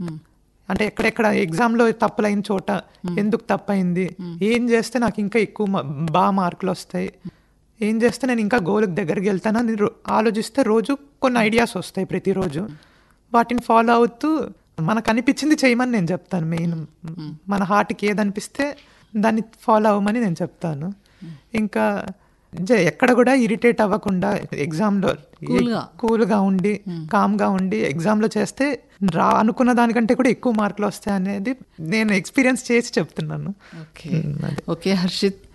అంటే ఎక్కడెక్కడ ఎగ్జామ్లో తప్పులైన చోట ఎందుకు తప్పైంది ఏం చేస్తే నాకు ఇంకా ఎక్కువ మా- బాగా మార్కులు వస్తాయి ఏం చేస్తే నేను ఇంకా గోల్కి దగ్గరికి వెళ్తానని రో- ఆలోచిస్తే రోజు కొన్ని ఐడియాస్ వస్తాయి ప్రతిరోజు వాటిని ఫాలో అవుతూ మనకు అనిపించింది చేయమని నేను చెప్తాను మెయిన్ మన హార్ట్కి ఏదనిపిస్తే దాన్ని ఫాలో అవ్వమని నేను చెప్తాను ఇంకా జ- ఎక్కడ కూడా ఇరిటేట్ అవ్వకుండా ఎగ్జామ్లో Coolగా. కూల్గా ఉండి కామ్గా ఉండి ఎగ్జామ్లో చేస్తే రా అనుకున్న దానికంటే కూడా ఎక్కువ మార్కులు వస్తాయి అనేది నేను ఎక్స్పీరియన్స్ చేసి చెప్తున్నాను ఓకే ఓకే హర్షిత్